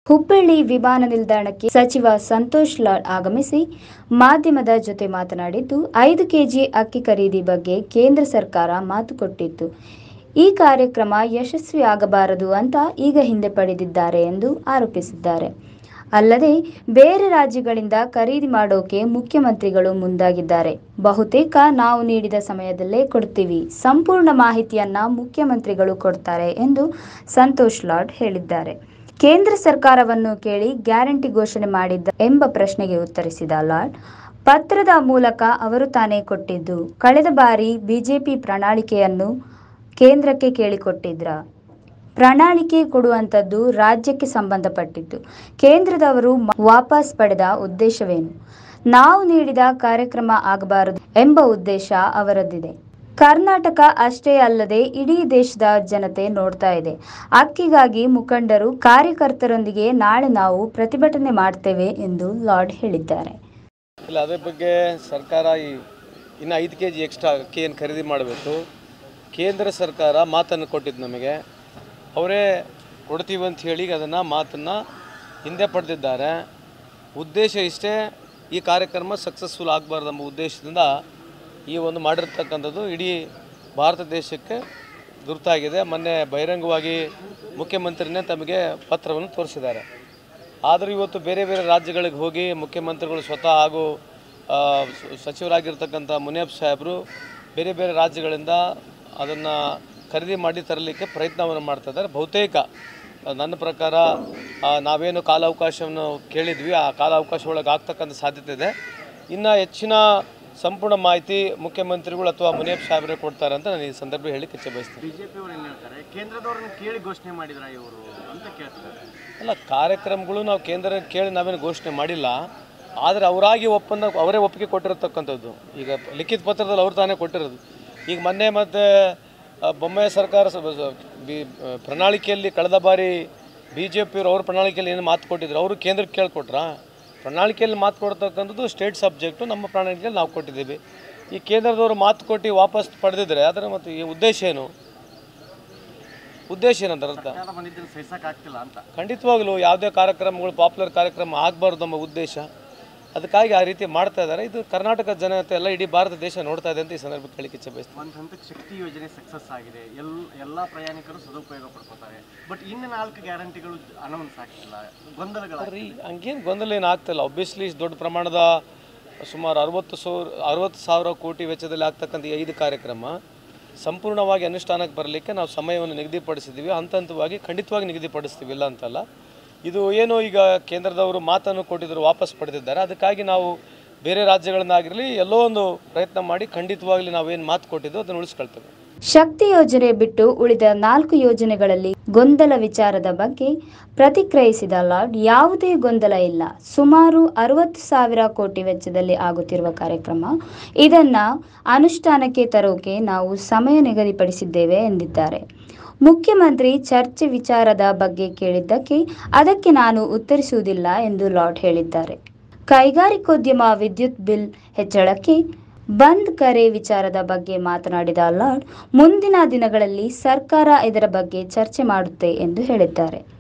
ಹುಬ್ಬಳ್ಳಿ ವಿಮಾನ ನಿಲ್ದಾಣಕ್ಕೆ ಸಚಿವ ಸಂತೋಷ್ ಲಾಡ್ ಆಗಮಿಸಿ ಮಾಧ್ಯಮದ ಜೊತೆ ಮಾತನಾಡಿದ್ದು ಐದು ಕೆಜಿ ಅಕ್ಕಿ ಖರೀದಿ ಬಗ್ಗೆ ಕೇಂದ್ರ ಸರ್ಕಾರ ಮಾತು ಕೊಟ್ಟಿತ್ತು ಈ ಕಾರ್ಯಕ್ರಮ ಯಶಸ್ವಿಯಾಗಬಾರದು ಅಂತ ಈಗ ಹಿಂದೆ ಪಡೆದಿದ್ದಾರೆ ಎಂದು ಆರೋಪಿಸಿದ್ದಾರೆ ಅಲ್ಲದೆ ಬೇರೆ ರಾಜ್ಯಗಳಿಂದ ಖರೀದಿ ಮಾಡೋಕೆ ಮುಖ್ಯಮಂತ್ರಿಗಳು ಮುಂದಾಗಿದ್ದಾರೆ ಬಹುತೇಕ ನಾವು ನೀಡಿದ ಸಮಯದಲ್ಲೇ ಕೊಡ್ತೀವಿ ಸಂಪೂರ್ಣ ಮಾಹಿತಿಯನ್ನ ಮುಖ್ಯಮಂತ್ರಿಗಳು ಕೊಡ್ತಾರೆ ಎಂದು ಸಂತೋಷ್ ಲಾಡ್ ಹೇಳಿದ್ದಾರೆ ಕೇಂದ್ರ ಸರ್ಕಾರವನ್ನು ಕೇಳಿ ಗ್ಯಾರಂಟಿ ಘೋಷಣೆ ಮಾಡಿದ್ದ ಎಂಬ ಪ್ರಶ್ನೆಗೆ ಉತ್ತರಿಸಿದ ಲಾಡ್ ಪತ್ರದ ಮೂಲಕ ಅವರು ತಾನೇ ಕೊಟ್ಟಿದ್ದು ಕಳೆದ ಬಾರಿ ಬಿಜೆಪಿ ಪ್ರಣಾಳಿಕೆಯನ್ನು ಕೇಂದ್ರಕ್ಕೆ ಕೇಳಿಕೊಟ್ಟಿದ್ರ ಪ್ರಣಾಳಿಕೆ ಕೊಡುವಂಥದ್ದು ರಾಜ್ಯಕ್ಕೆ ಸಂಬಂಧಪಟ್ಟಿದ್ದು ಕೇಂದ್ರದವರು ಮ- ವಾಪಸ್ ಪಡೆದ ಉದ್ದೇಶವೇನು ನಾವು ನೀಡಿದ ಕಾರ್ಯಕ್ರಮ ಆಗಬಾರದು ಎಂಬ ಉದ್ದೇಶ ಅವರದ್ದಿದೆ ಕರ್ನಾಟಕ ಅಷ್ಟೇ ಅಲ್ಲದೆ ಇಡೀ ದೇಶದ ಜನತೆ ನೋಡ್ತಾ ಇದೆ ಅಕ್ಕಿಗಾಗಿ ಮುಖಂಡರು ಕಾರ್ಯಕರ್ತರೊಂದಿಗೆ ನಾಳೆ ನಾವು ಪ್ರತಿಭಟನೆ ಮಾಡ್ತೇವೆ ಎಂದು ಲಾರ್ಡ್ ಹೇಳಿದ್ದಾರೆ ಇಲ್ಲ ಅದ್ರ ಬಗ್ಗೆ ಸರ್ಕಾರ ಈ ಇನ್ನು ಐದು ಕೆ ಜಿ ಎಕ್ಸ್ಟ್ರಾ ಅಕ್ಕಿಯನ್ನು ಖರೀದಿ ಮಾಡಬೇಕು ಕೇಂದ್ರ ಸರ್ಕಾರ ಮಾತನ್ನು ಕೊಟ್ಟಿದ್ದು ನಮಗೆ ಅವರೇ ಕೊಡ್ತೀವಿ ಅಂತ ಹೇಳಿ ಅದನ್ನು ಮಾತನ್ನು ಹಿಂದೆ ಪಡೆದಿದ್ದಾರೆ ಉದ್ದೇಶ ಇಷ್ಟೇ ಈ ಕಾರ್ಯಕ್ರಮ ಸಕ್ಸಸ್ಫುಲ್ ಆಗಬಾರ್ದು ಎಂಬ ಉದ್ದೇಶದಿಂದ ಈ ಒಂದು ಮಾಡಿರ್ತಕ್ಕಂಥದ್ದು ಇಡೀ ಭಾರತ ದೇಶಕ್ಕೆ ಗುರುತಾಗಿದೆ ಮೊನ್ನೆ ಬಹಿರಂಗವಾಗಿ ಮುಖ್ಯಮಂತ್ರಿನೇ ತಮಗೆ ಪತ್ರವನ್ನು ತೋರಿಸಿದ್ದಾರೆ ಆದರೂ ಇವತ್ತು ಬೇರೆ ಬೇರೆ ರಾಜ್ಯಗಳಿಗೆ ಹೋಗಿ ಮುಖ್ಯಮಂತ್ರಿಗಳು ಸ್ವತಃ ಹಾಗೂ ಆ, ಸ- ಸಚಿವರಾಗಿರ್ತಕ್ಕಂಥ ಮುನಿಯಪ್ಪ ಸಾಹೇಬರು ಬೇರೆ ಬೇರೆ ರಾಜ್ಯಗಳಿಂದ ಅದನ್ನು ಖರೀದಿ ಮಾಡಿ ತರಲಿಕ್ಕೆ ಪ್ರಯತ್ನವನ್ನು ಮಾಡ್ತಾ ಇದ್ದಾರೆ ಬಹುತೇಕ ಆ, ನನ್ನ ಪ್ರಕಾರ ಆ, ನಾವೇನು ಕಾಲಾವಕಾಶವನ್ನು ಕೇಳಿದ್ವಿ ಆ ಕಾಲಾವಕಾಶ ಒಳಗೆ ಆಗ್ತಕ್ಕಂಥ ಸಾಧ್ಯತೆ ಇದೆ ಇನ್ನು ಹೆಚ್ಚಿನ ಸಂಪೂರ್ಣ ಮಾಹಿತಿ ಮುಖ್ಯಮಂತ್ರಿಗಳು ಅಥವಾ ಮುನಿಯಪ್ಪ ಸಾಹೇಬರೇ ಕೊಡ್ತಾರೆ ಅಂತ ನಾನು ಈ ಸಂದರ್ಭ ಹೇಳಿಕ್ಕೆ ಇಚ್ಛೆ ಬಯಸ್ತೀನಿ ಬಿಜೆಪಿ ಅವರು ಏನ್ ಹೇಳ್ತಾರೆ ಕೇಂದ್ರದವ್ರನ್ನ ಕೇಳಿ ಘೋಷಣೆ ಮಾಡಿದ್ರ ಇವರು ಅಂತ ಕೇಳ್ತಾರೆ ಅಲ್ಲ ಕಾರ್ಯಕ್ರಮಗಳು ನಾವು ಕೇಂದ್ರ ಕೇಳಿ ನಾವೇನು ಘೋಷಣೆ ಮಾಡಿಲ್ಲ ಆದರೆ ಅವರಾಗಿ ಒಪ್ಪಂದ ಅವರೇ ಒಪ್ಪಿಗೆ ಕೊಟ್ಟಿರತಕ್ಕಂಥದ್ದು ಈಗ ಲಿಖಿತ ಪತ್ರದಲ್ಲಿ ಅವ್ರು ತಾನೇ ಕೊಟ್ಟಿರೋದು ಈಗ ಮೊನ್ನೆ ಮತ್ತು ಬೊಮ್ಮಾಯಿ ಸರ್ಕಾರ ಸ- ಸ- ಬಿ- ಆ, ಪ್ರಣಾಳಿಕೆಯಲ್ಲಿ ಕಳೆದ ಬಾರಿ ಬಿ ಜೆ ಪಿಯವರು ಅವ್ರ ಪ್ರಣಾಳಿಕೆಯಲ್ಲಿ ಏನು ಮಾತು ಕೊಟ್ಟಿದ್ರು ಅವರು ಕೇಂದ್ರಕ್ಕೆ ಕೇಳ್ಕೊಟ್ರಾ ಪ್ರಣಾಳಿಕೆಯಲ್ಲಿ ಮಾತು ಕೊಡ್ತಕ್ಕಂಥದ್ದು ಸ್ಟೇಟ್ ಸಬ್ಜೆಕ್ಟು ನಮ್ಮ ಪ್ರಣಾಳಿಕೆಯಲ್ಲಿ ನಾವು ಕೊಟ್ಟಿದ್ದೀವಿ ಈ ಕೇಂದ್ರದವರು ಮಾತು ಕೊಟ್ಟು ವಾಪಸ್ ಪಡೆದಿದ್ರೆ ಅದರ ಮತ್ತು ಈ ಉದ್ದೇಶ ಏನು ಉದ್ದೇಶ ಏನಂತ ಅರ್ಥ ಸರ್ಕಾರ ಬಂದಿದ್ದನ್ನು ಸಹಿಸಕ್ ಆಗ್ತಿಲ್ಲ ಅಂತ ಖಂಡಿತವಾಗ್ಲೂ ಯಾವುದೇ ಕಾರ್ಯಕ್ರಮಗಳು ಪಾಪ್ಯುಲರ್ ಕಾರ್ಯಕ್ರಮ ಆಗಬಾರ್ದು ನಮ್ಮ ಉದ್ದೇಶ ಅದಕ್ಕಾಗಿ ಆ ರೀತಿ ಮಾಡ್ತಾ ಇದ್ದಾರೆ ಇದು ಕರ್ನಾಟಕ ಜನತೆ ಎಲ್ಲ ಇಡೀ ಭಾರತ ದೇಶ ನೋಡ್ತಾ ಇದೆ ಅಂತ ಈ ಸಂದರ್ಭ ಕೇಳಿಕ್ಕೆ ಇಚ್ಛೆ ಬಯಸ್ತೀನಿ ಒಂದು ಹಂತಕ್ಕೆ ಶಕ್ತಿ ಯೋಜನೆ ಸಕ್ಸಸ್ ಆಗಿದೆ ಎಲ್ ಎಲ್ಲ ಪ್ರಯಾಣಿಕರು ಸದುಪಯೋಗ ಪಡ್ಕೋತಾರೆ ಬಟ್ ಇನ್ನು ನಾಲ್ಕು ಗ್ಯಾರಂಟಿಗಳು ಅನೌನ್ಸ್ ಆಗ್ತಿಲ್ಲ ಗೊಂದಲಗಳ ರೀ ಹಂಗೇನು ಗೊಂದಲ ಏನು ಆಗ್ತಿಲ್ಲ ಒಬ್ವಿಯಸ್ಲಿ ಇಷ್ಟು ದೊಡ್ಡ ಪ್ರಮಾಣದ ಸುಮಾರು ಅರವತ್ತು ಸಾವಿರ ಅರವತ್ತು ಸಾವಿರ ಕೋಟಿ ವೆಚ್ಚದಲ್ಲಿ ಆಗ್ತಕ್ಕಂಥ ಈ ಐದು ಕಾರ್ಯಕ್ರಮ ಸಂಪೂರ್ಣವಾಗಿ ಅನುಷ್ಠಾನಕ್ಕೆ ಬರಲಿಕ್ಕೆ ನಾವು ಸಮಯವನ್ನು ನಿಗದಿಪಡಿಸಿದ್ದೀವಿ ಹಂತ ಹಂತವಾಗಿ ಖಂಡಿತವಾಗಿ ನಿಗದಿಪಡಿಸ್ತೀವಿ ಇಲ್ಲ ಅಂತಲ್ಲ ಇದು ಏನು ಈಗ ಕೇಂದ್ರದವರು ಮಾತನ್ನು ಕೊಟ್ಟಿದ್ರು ವಾಪಸ್ ಪಡೆದಿದ್ದಾರೆ ಅದಕ್ಕಾಗಿ ನಾವು ಬೇರೆ ರಾಜ್ಯಗಳನ್ನಾಗಿರಲಿ ಎಲ್ಲೋ ಒಂದು ಪ್ರಯತ್ನ ಮಾಡಿ ಖಂಡಿತವಾಗ್ಲಿ ನಾವೇನು ಮಾತು ಕೊಟ್ಟಿದ್ದು ಅದನ್ನು ಉಳಿಸ್ಕೊಳ್ತೇವೆ ಶಕ್ತಿ ಯೋಜನೆ ಬಿಟ್ಟು ಉಳಿದ ನಾಲ್ಕು ಯೋಜನೆಗಳಲ್ಲಿ ಗೊಂದಲ ವಿಚಾರದ ಬಗ್ಗೆ ಪ್ರತಿಕ್ರಿಯಿಸಿದ ಲಾರ್ಡ್ ಯಾವುದೇ ಗೊಂದಲ ಇಲ್ಲ ಸುಮಾರು ಅರವತ್ತು ಸಾವಿರ ಕೋಟಿ ವೆಚ್ಚದಲ್ಲಿ ಆಗುತ್ತಿರುವ ಕಾರ್ಯಕ್ರಮ ಇದನ್ನ ಅನುಷ್ಠಾನಕ್ಕೆ ತರೋಕೆ ನಾವು ಸಮಯ ನಿಗದಿಪಡಿಸಿದ್ದೇವೆ ಎಂದಿದ್ದಾರೆ ಮುಖ್ಯಮಂತ್ರಿ ಚರ್ಚೆ ವಿಚಾರದ ಬಗ್ಗೆ ಕೇಳಿದ್ದಕ್ಕೆ ಅದಕ್ಕೆ ನಾನು ಉತ್ತರಿಸುವುದಿಲ್ಲ ಎಂದು ಲಾರ್ಡ್ ಹೇಳಿದ್ದಾರೆ ಕೈಗಾರಿಕೋದ್ಯಮ ವಿದ್ಯುತ್ ಬಿಲ್ ಹೆಚ್ಚಳಕ್ಕೆ ಬಂದ್ ಕರೆ ವಿಚಾರದ ಬಗ್ಗೆ ಮಾತನಾಡಿದ ಲಾರ್ಡ್ ಮುಂದಿನ ದಿನಗಳಲ್ಲಿ ಸರ್ಕಾರ ಇದರ ಬಗ್ಗೆ ಚರ್ಚೆ ಮಾಡುತ್ತೆ ಎಂದು ಹೇಳಿದ್ದಾರೆ